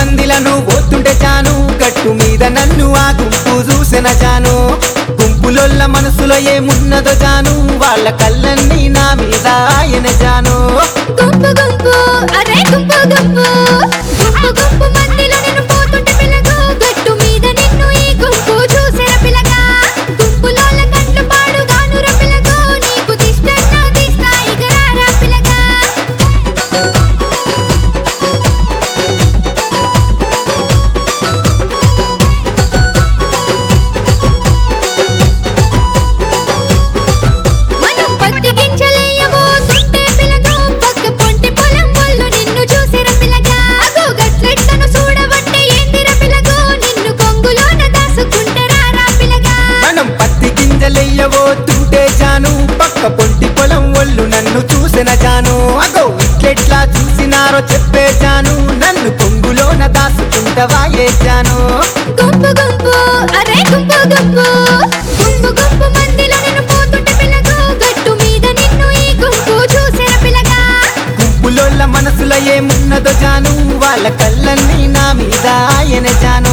మందిలను పోతుంటే జాను గట్టు మీద నన్ను ఆ గుంపు చూసిన జాను గుంపులొల్ల మనసులో ఏమున్నదో జాను వాళ్ళ కళ్ళన్నీ నా మీద ఆయన జాను గుంపు గుంపు అరే గుంపు గుంపు గుంపు గుంపు మందిలో నిన్ను పోతుంటే పిల్లగా గట్టు మీద నిన్ను ఈ గుంపు చూసిన పిల్లగా గుంపులోల కంట్లు పాడుగాను రా పిల్లగా నీకు దిష్టన్నా దిస్తా ఇగరారా పిల్లగా మనం పత్తి గింజలేయబోతుంటే పిల్లగా పక్క పొంటి పొలం వాళ్ళు నిన్ను చూసిర పిల్లగా అగో గట్లెట్లను చూడబట్టే ఏందిర పిల్లగో నిన్ను కొంగులోన దాసుకుంటారా రా పిల్లగా మనం పత్తి గింజలెయ్యబోతుంటే జాను పక్క పొంటి పొలం ఒళ్ళు నన్ను చూసిన జాను అగో ఇట్లెట్లా చూసినారో చెప్పే జాను నన్ను కొంగులోన దాసుకుంటవా ఏ జాను గుంపు గుంపు అరే గుంపు గుంపు గుంపు గుంపు మందిలో నిన్ను పోతుంటే పిల్లగా గట్టు మీద నిన్ను ఈ గుంపు చూసిర పిల్లగా గుంపులోళ్ళ మనసులో ఏమున్నదో జాను వాళ్ళ కళ్ళన్నీ నా మీద ఆయన జాను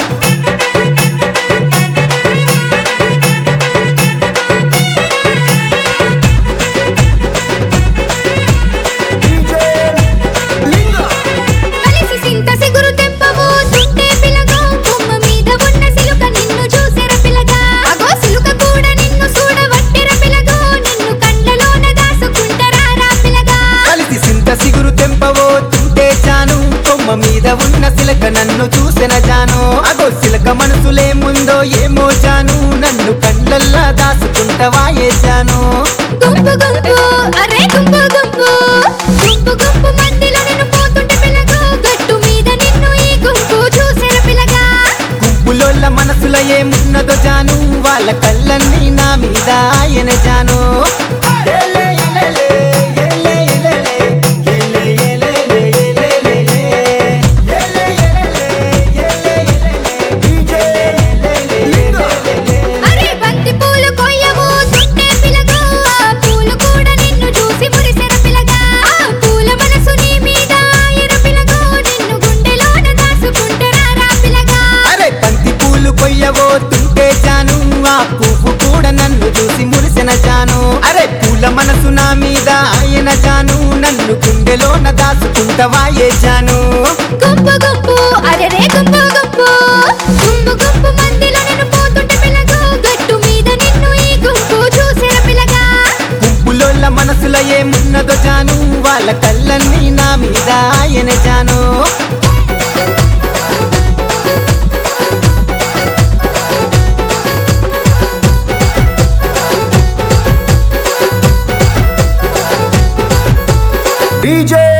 కలిసి సింత సిగురు తెంపబోతుంటే పిల్లగా కొమ్మ మీద ఉన్న సిలుక నిన్ను చూసిర పిల్లగా అగో సిలుక కూడా నిన్ను చూడవట్టిర పిల్లగా నిన్ను కండ్లలోన దాసుకుంటారా రా పిల్లగా కలిసి సింత సిగురు తెంపబోతుంటే జాను కొమ్మ మీద ఉన్న సిలక నన్ను చూసిన జాను అగో సిలక మనసులేముందో ఏమో జాను నన్ను కళ్ళల్లా దాసుకుంటవా ఏ జాను గుంపు గుంపు అరే గుంపు గుంపు గుంపు గుంపు మందిలో నిన్ను పోతుంటే పిల్లగా గట్టు మీద నిన్ను ఈ గుంపు చూసిర పిల్లగా గుంపులోళ్ళ మనసులో ఏమున్నదో జాను వాళ్ళ కళ్ళన్నీ నా మీద ఆయన జాను ఏలే, ఏలేలే, ఏలే, ఏలేలే, ఏలే, ఏలేలే, ఏలేలేలే. ఏలే, ఏలేలే, ఏలే, ఏలేలే, డీజే, ఏలేలేలేలేలే. అరే బంతి పూలు కొయ్యబోతుంటే పిల్లగా ఆ పూలు కూడా నిన్ను చూసి మురిసెర పిల్లగా ఆ పూల మనసు నీ మీద ఆయర పిల్లగా నిన్ను గుండెలోన దాసుకుంటారా రా పిల్లగా అరే బంతి పూలు కొయ్యబోతుంటే జాను ఆ పువ్వు కూడా నన్ను చూసి మురిసిన జాను అరే పూల మనసు నా మీద ఆయన జాను నన్ను గుండెలోన దాచుకుంటవా ఏ జాను గుంపు గుంపు అరే రే గుంపు గుంపు గుంపు గుంపు మందిలో నిన్ను పోతుంటే పిల్లగా గట్టు మీద నిన్ను ఈ గుంపు చూసిర పిల్లగా గుంపులోళ్ళ మనసులో ఏమున్నదో జాను వాళ్ళ కళ్ళన్నీ నా మీద ఆయన జాను DJ